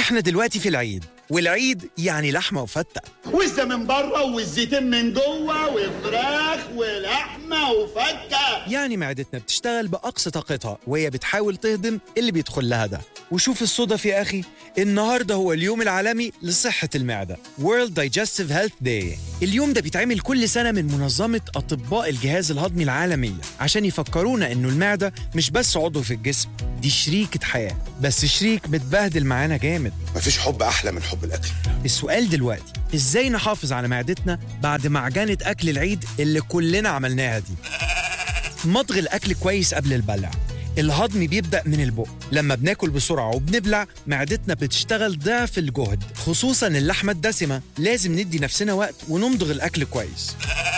احنا دلوقتي في العيد والعيد يعني لحمة وفتة وزة من بره والزيتين من جوه وفراخ ولحمة وفتة يعني معدتنا بتشتغل بأقصى طاقتها وهي بتحاول تهضم اللي بيدخل لها ده وشوف الصدف يا أخي النهاردة هو اليوم العالمي لصحة المعدة World Digestive Health Day اليوم ده بيتعمل كل سنة من منظمة أطباء الجهاز الهضمي العالمية عشان يفكرونا إنه المعدة مش بس عضو في الجسم دي شريكة حياة بس شريك متبهدل معانا جامد مفيش حب احلى من حب الاكل السؤال دلوقتي ازاي نحافظ على معدتنا بعد معجنة أكل العيد اللي كلنا عملناها دي مضغ الأكل كويس قبل البلع الهضم بيبدأ من البق لما بناكل بسرعة وبنبلع معدتنا بتشتغل ضعف الجهد خصوصا اللحمة الدسمة لازم ندي نفسنا وقت ونمضغ الأكل كويس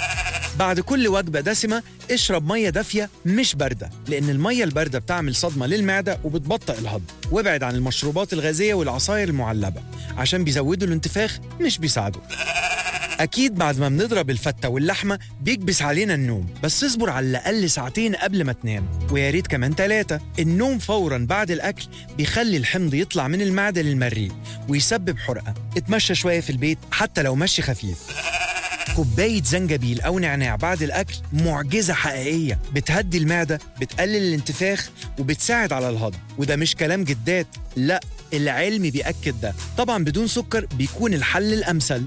بعد كل وجبة دسمة اشرب مية دافية مش باردة لأن المية الباردة بتعمل صدمة للمعدة وبتبطئ الهضم وابعد عن المشروبات الغازية والعصاير المعلبة عشان بيزودوا الانتفاخ مش بيساعدوا أكيد بعد ما بنضرب الفتة واللحمة بيكبس علينا النوم بس اصبر على الأقل ساعتين قبل ما تنام ويا ريت كمان ثلاثة النوم فورا بعد الأكل بيخلي الحمض يطلع من المعدة للمريء ويسبب حرقة اتمشى شوية في البيت حتى لو مشي خفيف كوباية زنجبيل أو نعناع بعد الأكل معجزة حقيقية بتهدي المعدة بتقلل الانتفاخ وبتساعد على الهضم وده مش كلام جدات لا العلم بيأكد ده طبعا بدون سكر بيكون الحل الأمثل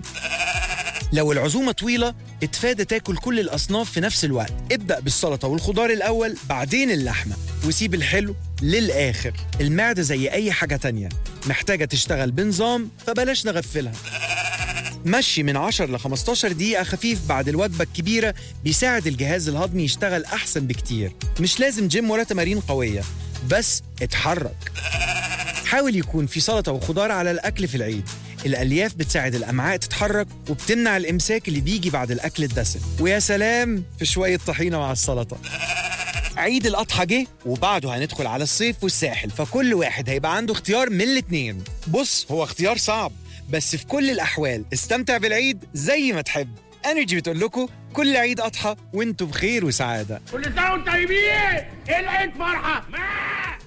لو العزومة طويلة اتفادى تاكل كل الأصناف في نفس الوقت ابدأ بالسلطة والخضار الأول بعدين اللحمة وسيب الحلو للآخر المعدة زي أي حاجة تانية محتاجة تشتغل بنظام فبلاش نغفلها مشي من 10 ل 15 دقيقة خفيف بعد الوجبة الكبيرة بيساعد الجهاز الهضمي يشتغل أحسن بكتير مش لازم جيم ولا تمارين قوية بس اتحرك حاول يكون في سلطة وخضار على الأكل في العيد الألياف بتساعد الأمعاء تتحرك وبتمنع الإمساك اللي بيجي بعد الأكل الدسم ويا سلام في شوية طحينة مع السلطة عيد الأضحى جه وبعده هندخل على الصيف والساحل فكل واحد هيبقى عنده اختيار من الاتنين بص هو اختيار صعب بس في كل الأحوال استمتع بالعيد زي ما تحب انرجي بتقول لكم كل عيد أضحى وانتم بخير وسعادة كل سنه وانتم طيبين العيد فرحه